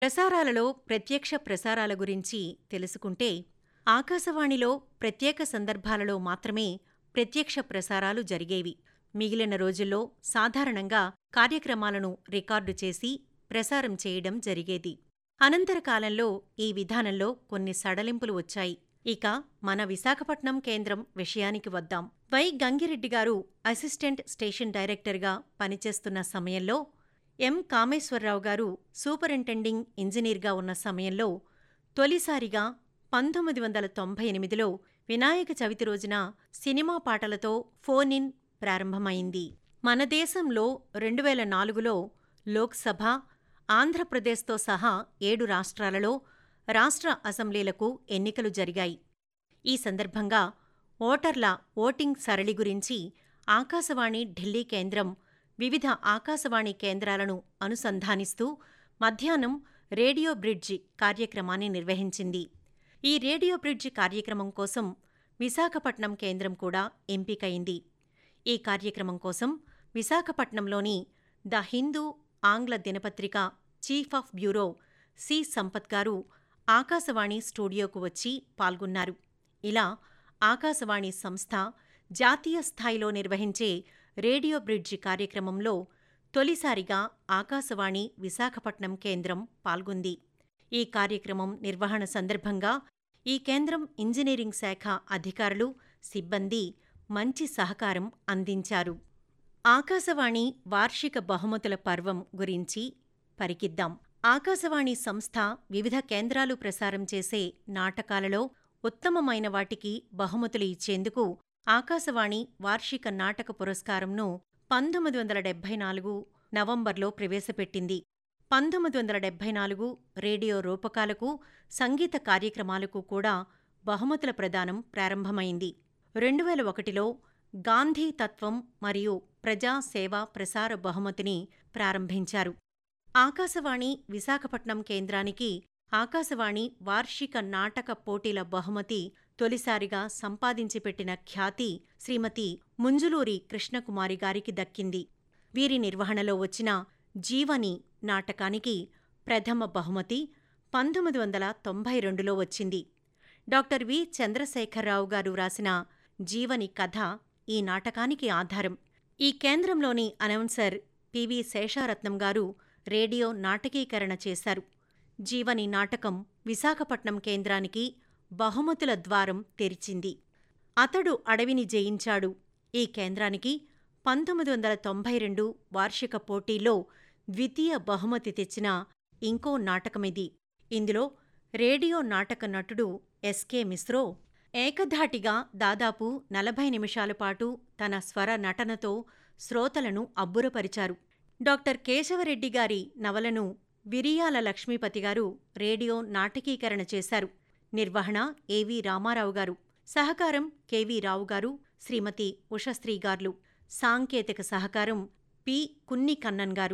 ప్రసారాలలో ప్రత్యక్ష ప్రసారాల గురించి తెలుసుకుంటే ఆకాశవాణిలో ప్రత్యేక సందర్భాలలో మాత్రమే ప్రత్యక్ష ప్రసారాలు జరిగేవి మిగిలిన రోజుల్లో సాధారణంగా కార్యక్రమాలను రికార్డు చేసి ప్రసారం చేయడం జరిగేది అనంతర కాలంలో ఈ విధానంలో కొన్ని సడలింపులు వచ్చాయి ఇక మన విశాఖపట్నం కేంద్రం విషయానికి వద్దాం వై గంగిరెడ్డి గారు అసిస్టెంట్ స్టేషన్ డైరెక్టర్గా పనిచేస్తున్న సమయంలో ఎం కామేశ్వరరావు గారు సూపరింటెండింగ్ ఇంజనీర్గా ఉన్న సమయంలో తొలిసారిగా పంతొమ్మిది వందల తొంభై ఎనిమిదిలో వినాయక చవితి రోజున సినిమా పాటలతో ఫోన్ ఇన్ ప్రారంభమైంది మన దేశంలో రెండు వేల నాలుగులో లోక్సభ ఆంధ్రప్రదేశ్తో సహా ఏడు రాష్ట్రాలలో రాష్ట్ర అసెంబ్లీలకు ఎన్నికలు జరిగాయి ఈ సందర్భంగా ఓటర్ల ఓటింగ్ సరళి గురించి ఆకాశవాణి ఢిల్లీ కేంద్రం వివిధ ఆకాశవాణి కేంద్రాలను అనుసంధానిస్తూ మధ్యాహ్నం రేడియో బ్రిడ్జి కార్యక్రమాన్ని నిర్వహించింది ఈ రేడియో బ్రిడ్జి కార్యక్రమం కోసం విశాఖపట్నం కేంద్రం కూడా ఎంపికయింది ఈ కార్యక్రమం కోసం విశాఖపట్నంలోని ద హిందూ ఆంగ్ల దినపత్రిక chief of bureau C Sampath గారు ఆకాశవాణి స్టూడియోకు వచ్చి పాల్గొన్నారు ఇలా ఆకాశవాణి సంస్థ జాతీయ స్థాయిలో నిర్వహించే రేడియో బ్రిడ్జి కార్యక్రమంలో తొలిసారిగా ఆకాశవాణి విశాఖపట్నం కేంద్రం పాల్గొంది ఈ కార్యక్రమం నిర్వహణ సందర్భంగా ఈ కేంద్రం ఇంజనీరింగ్ శాఖ అధికారులు సిబ్బంది మంచి సహకారం అందించారు ఆకాశవాణి వార్షిక బహుమతుల పర్వం గురించి పరికిద్దాం ఆకాశవాణి సంస్థ వివిధ కేంద్రాలు ప్రసారం చేసే నాటకాలలో ఉత్తమమైన వాటికి బహుమతులు ఇచ్చేందుకు ఆకాశవాణి వార్షిక నాటక పురస్కారంను పంతొమ్మిది వందల డెబ్బై నాలుగు నవంబర్లో ప్రవేశపెట్టింది పంతొమ్మిది వందల డెబ్బై నాలుగు రేడియో రూపకాలకు సంగీత కార్యక్రమాలకు కూడా బహుమతుల ప్రదానం ప్రారంభమైంది రెండు వేల ఒకటిలో గాంధీ తత్వం మరియు ప్రజా సేవా ప్రసార బహుమతిని ప్రారంభించారు ఆకాశవాణి విశాఖపట్నం కేంద్రానికి ఆకాశవాణి వార్షిక నాటక పోటీల బహుమతి తొలిసారిగా సంపాదించి పెట్టిన ఖ్యాతి శ్రీమతి ముంజులూరి కృష్ణకుమారి గారికి దక్కింది వీరి నిర్వహణలో వచ్చిన జీవని నాటకానికి ప్రథమ బహుమతి పంతొమ్మిది వందల తొంభై రెండులో వచ్చింది డాక్టర్ వి చంద్రశేఖరరావు గారు రాసిన జీవని కథ ఈ నాటకానికి ఆధారం ఈ కేంద్రంలోని అనౌన్సర్ పివి శేషారత్నం గారు రేడియో నాటకీకరణ చేశారు జీవని నాటకం విశాఖపట్నం కేంద్రానికి బహుమతుల ద్వారం తెరిచింది అతడు అడవిని జయించాడు ఈ కేంద్రానికి పంతొమ్మిది వందల తొంభై రెండు వార్షిక పోటీలో ద్వితీయ బహుమతి తెచ్చిన ఇంకో నాటకమిది ఇందులో రేడియో నాటక నటుడు ఎస్కే మిశ్రో ఏకధాటిగా దాదాపు నలభై నిమిషాల పాటు తన స్వర నటనతో శ్రోతలను అబ్బురపరిచారు డాక్టర్ కేశవరెడ్డి గారి నవలను విరియాల లక్ష్మీపతి గారు రేడియో నాటకీకరణ చేశారు నిర్వహణ ఏవి రామారావు గారు సహకారం కెవి రావు గారు శ్రీమతి ఉషశ్రీ గార్లు సాంకేతిక సహకారం పి కున్ని కన్నన్ గారు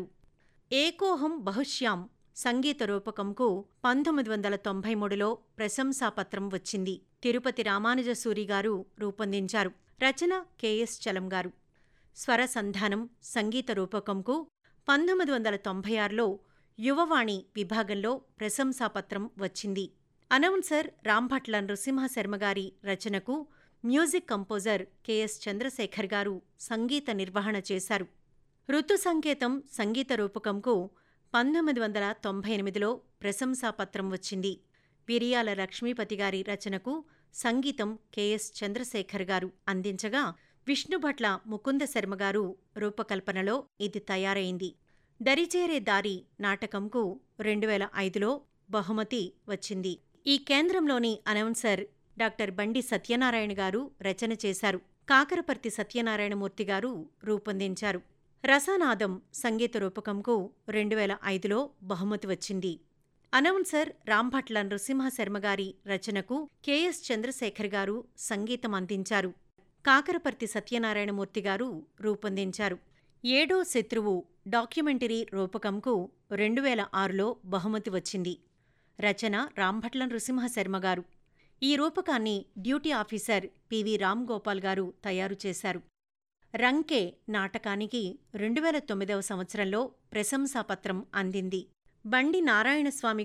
ఏకోహం బహుశ్యాం సంగీత రూపకంకు పంతొమ్మిది వందల తొంభై మూడులో ప్రశంసాపత్రం వచ్చింది తిరుపతి రామానుజసూరి గారు రూపొందించారు రచన కెఎస్ చలం గారు స్వర సంధానం సంగీత రూపకంకు పంతొమ్మిది వందల తొంభై ఆరులో యువవాణి విభాగంలో ప్రశంసాపత్రం వచ్చింది అనౌన్సర్ రాంభట్ల నృసింహశర్మగారి రచనకు మ్యూజిక్ కంపోజర్ కెఎస్ చంద్రశేఖర్ గారు సంగీత నిర్వహణ చేశారు ఋతు సంకేతం సంగీత రూపకంకు పంతొమ్మిది వందల తొంభై ఎనిమిదిలో ప్రశంసాపత్రం వచ్చింది విరియాల లక్ష్మీపతి గారి రచనకు సంగీతం కెఎస్ చంద్రశేఖర్ గారు అందించగా విష్ణుభట్ల ముకుంద శర్మ గారు రూపకల్పనలో ఇది తయారైంది దరిచేరే దారి నాటకంకు రెండు వేల ఐదులో బహుమతి వచ్చింది ఈ కేంద్రంలోని అనౌన్సర్ డాక్టర్ బండి సత్యనారాయణ గారు రచన చేశారు కాకరపర్తి సత్యనారాయణమూర్తి గారు రూపొందించారు రసనాదం సంగీత రూపకంకు రెండు వేల ఐదులో బహుమతి వచ్చింది అనౌన్సర్ రాంభట్ల నృసింహశర్మ గారి రచనకు కెఎస్ చంద్రశేఖర్ గారు సంగీతం అందించారు కాకరపర్తి సత్యనారాయణమూర్తి గారు రూపొందించారు ఏడో శత్రువు డాక్యుమెంటరీ రూపకంకు రెండు వేల ఆరులో బహుమతి వచ్చింది రచన రాంభట్ల నృసింహశర్మ గారు ఈ రూపకాన్ని duty officer P V Ram Gopal గారు తయారు చేశారు రంకే నాటకానికి రెండు వేల తొమ్మిదవ సంవత్సరంలో ప్రశంసాపత్రం అందింది బండి నారాయణస్వామి